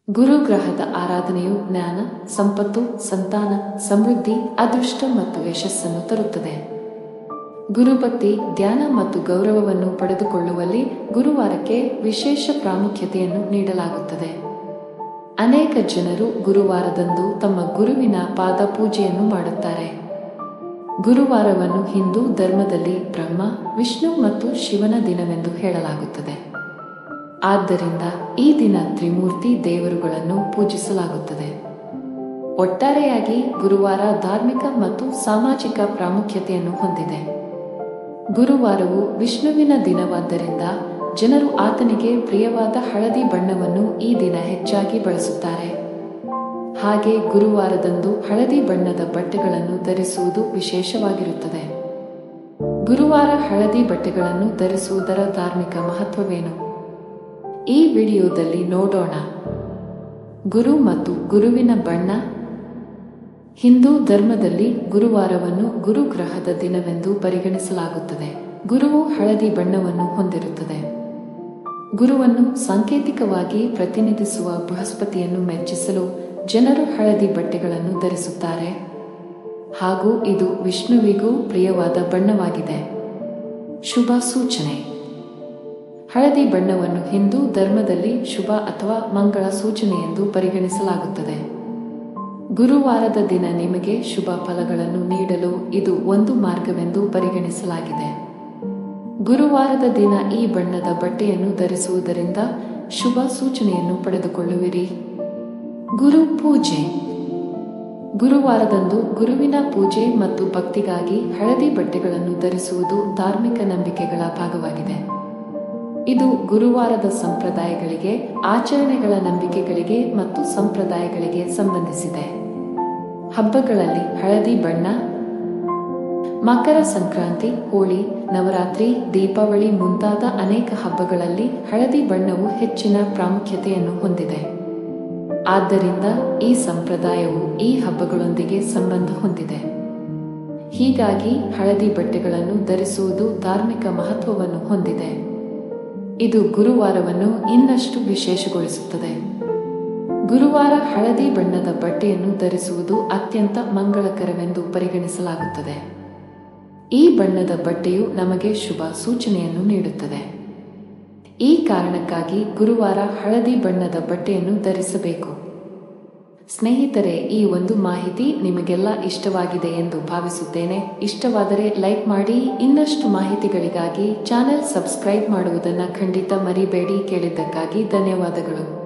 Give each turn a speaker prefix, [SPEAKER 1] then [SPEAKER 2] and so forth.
[SPEAKER 1] ಗುರುಗ್ರಹದ ಆರಾಧನೆಯು ಜ್ಞಾನ ಸಂಪತ್ತು ಸಂತಾನ ಸಮೃದ್ಧಿ ಅದೃಷ್ಟ ಮತ್ತು ಯಶಸ್ಸನ್ನು ತರುತ್ತದೆ ಗುರುಭಕ್ತಿ ಧ್ಯಾನ ಮತ್ತು ಗೌರವವನ್ನು ಪಡೆದುಕೊಳ್ಳುವಲ್ಲಿ ಗುರುವಾರಕ್ಕೆ ವಿಶೇಷ ಪ್ರಾಮುಖ್ಯತೆಯನ್ನು ನೀಡಲಾಗುತ್ತದೆ ಅನೇಕ ಜನರು ಗುರುವಾರದಂದು ತಮ್ಮ ಗುರುವಿನ ಪಾದ ಪೂಜೆಯನ್ನು ಮಾಡುತ್ತಾರೆ ಗುರುವಾರವನ್ನು ಹಿಂದೂ ಧರ್ಮದಲ್ಲಿ ಬ್ರಹ್ಮ ವಿಷ್ಣು ಮತ್ತು ಶಿವನ ದಿನವೆಂದು ಹೇಳಲಾಗುತ್ತದೆ ಆದ್ದರಿಂದ ಈ ದಿನ ತ್ರಿಮೂರ್ತಿ ದೇವರುಗಳನ್ನು ಪೂಜಿಸಲಾಗುತ್ತದೆ ಒಟ್ಟಾರೆಯಾಗಿ ಗುರುವಾರ ಧಾರ್ಮಿಕ ಮತ್ತು ಸಾಮಾಜಿಕ ಪ್ರಾಮುಖ್ಯತೆಯನ್ನು ಹೊಂದಿದೆ ಗುರುವಾರವು ವಿಷ್ಣುವಿನ ದಿನವಾದ್ದರಿಂದ ಜನರು ಆತನಿಗೆ ಪ್ರಿಯವಾದ ಹಳದಿ ಬಣ್ಣವನ್ನು ಈ ದಿನ ಹೆಚ್ಚಾಗಿ ಬಳಸುತ್ತಾರೆ ಹಾಗೆ ಗುರುವಾರದಂದು ಹಳದಿ ಬಣ್ಣದ ಬಟ್ಟೆಗಳನ್ನು ಧರಿಸುವುದು ವಿಶೇಷವಾಗಿರುತ್ತದೆ ಗುರುವಾರ ಹಳದಿ ಬಟ್ಟೆಗಳನ್ನು ಧರಿಸುವುದರ ಧಾರ್ಮಿಕ ಮಹತ್ವವೇನು ಈ ವಿಡಿಯೋದಲ್ಲಿ ನೋಡೋಣ ಗುರು ಮತ್ತು ಗುರುವಿನ ಬಣ್ಣ ಹಿಂದೂ ಧರ್ಮದಲ್ಲಿ ಗುರುವಾರವನ್ನು ಗುರುಗ್ರಹದ ದಿನವೆಂದು ಪರಿಗಣಿಸಲಾಗುತ್ತದೆ ಗುರುವು ಹಳದಿ ಬಣ್ಣವನ್ನು ಹೊಂದಿರುತ್ತದೆ ಗುರುವನ್ನು ಸಾಂಕೇತಿಕವಾಗಿ ಪ್ರತಿನಿಧಿಸುವ ಬೃಹಸ್ಪತಿಯನ್ನು ಮೆಚ್ಚಿಸಲು ಜನರು ಹಳದಿ ಬಟ್ಟೆಗಳನ್ನು ಧರಿಸುತ್ತಾರೆ ಹಾಗೂ ಇದು ವಿಷ್ಣುವಿಗೂ ಪ್ರಿಯವಾದ ಬಣ್ಣವಾಗಿದೆ ಶುಭ ಸೂಚನೆ ಹಳದಿ ಬಣ್ಣವನ್ನು ಹಿಂದೂ ಧರ್ಮದಲ್ಲಿ ಶುಭ ಅಥವಾ ಮಂಗಳ ಸೂಚನೆ ಎಂದು ಪರಿಗಣಿಸಲಾಗುತ್ತದೆ ಗುರುವಾರದ ದಿನ ನಿಮಗೆ ಶುಭ ಫಲಗಳನ್ನು ನೀಡಲು ಇದು ಒಂದು ಮಾರ್ಗವೆಂದು ಪರಿಗಣಿಸಲಾಗಿದೆ ಗುರುವಾರದ ದಿನ ಈ ಬಣ್ಣದ ಬಟ್ಟೆಯನ್ನು ಧರಿಸುವುದರಿಂದ ಶುಭ ಸೂಚನೆಯನ್ನು ಪಡೆದುಕೊಳ್ಳುವಿರಿ ಗುರು ಪೂಜೆ ಗುರುವಾರದಂದು ಗುರುವಿನ ಪೂಜೆ ಮತ್ತು ಭಕ್ತಿಗಾಗಿ ಹಳದಿ ಬಟ್ಟೆಗಳನ್ನು ಧರಿಸುವುದು ಧಾರ್ಮಿಕ ನಂಬಿಕೆಗಳ ಭಾಗವಾಗಿದೆ ಇದು ಗುರುವಾರದ ಸಂಪ್ರದಾಯಗಳಿಗೆ ಆಚರಣೆಗಳ ನಂಬಿಕೆಗಳಿಗೆ ಮತ್ತು ಸಂಪ್ರದಾಯಗಳಿಗೆ ಸಂಬಂಧಿಸಿದೆ ಹಬ್ಬಗಳಲ್ಲಿ ಹಳದಿ ಬಣ್ಣ ಮಕರ ಸಂಕ್ರಾಂತಿ ಹೋಳಿ ನವರಾತ್ರಿ ದೀಪಾವಳಿ ಮುಂತಾದ ಅನೇಕ ಹಬ್ಬಗಳಲ್ಲಿ ಹಳದಿ ಬಣ್ಣವು ಹೆಚ್ಚಿನ ಪ್ರಾಮುಖ್ಯತೆಯನ್ನು ಹೊಂದಿದೆ ಆದ್ದರಿಂದ ಈ ಸಂಪ್ರದಾಯವು ಈ ಹಬ್ಬಗಳೊಂದಿಗೆ ಸಂಬಂಧ ಹೊಂದಿದೆ ಹೀಗಾಗಿ ಹಳದಿ ಬಟ್ಟೆಗಳನ್ನು ಧರಿಸುವುದು ಧಾರ್ಮಿಕ ಮಹತ್ವವನ್ನು ಹೊಂದಿದೆ ಇದು ಗುರುವಾರವನ್ನು ಇನ್ನಷ್ಟು ವಿಶೇಷಗೊಳಿಸುತ್ತದೆ ಗುರುವಾರ ಹಳದಿ ಬಣ್ಣದ ಬಟ್ಟೆಯನ್ನು ಧರಿಸುವುದು ಅತ್ಯಂತ ಮಂಗಳಕರವೆಂದು ಪರಿಗಣಿಸಲಾಗುತ್ತದೆ ಈ ಬಣ್ಣದ ಬಟ್ಟೆಯು ನಮಗೆ ಶುಭ ಸೂಚನೆಯನ್ನು ನೀಡುತ್ತದೆ ಈ ಕಾರಣಕ್ಕಾಗಿ ಗುರುವಾರ ಹಳದಿ ಬಣ್ಣದ ಬಟ್ಟೆಯನ್ನು ಧರಿಸಬೇಕು ಸ್ನೇಹಿತರೆ ಈ ಒಂದು ಮಾಹಿತಿ ನಿಮಗೆಲ್ಲ ಇಷ್ಟವಾಗಿದೆ ಎಂದು ಭಾವಿಸುತ್ತೇನೆ ಇಷ್ಟವಾದರೆ ಲೈಕ್ ಮಾಡಿ ಇನ್ನಷ್ಟು ಮಾಹಿತಿಗಳಿಗಾಗಿ ಚಾನೆಲ್ ಸಬ್ಸ್ಕ್ರೈಬ್ ಮಾಡುವುದನ್ನು ಖಂಡಿತ ಮರಿಬೇಡಿ ಕೇಳಿದ್ದಕ್ಕಾಗಿ ಧನ್ಯವಾದಗಳು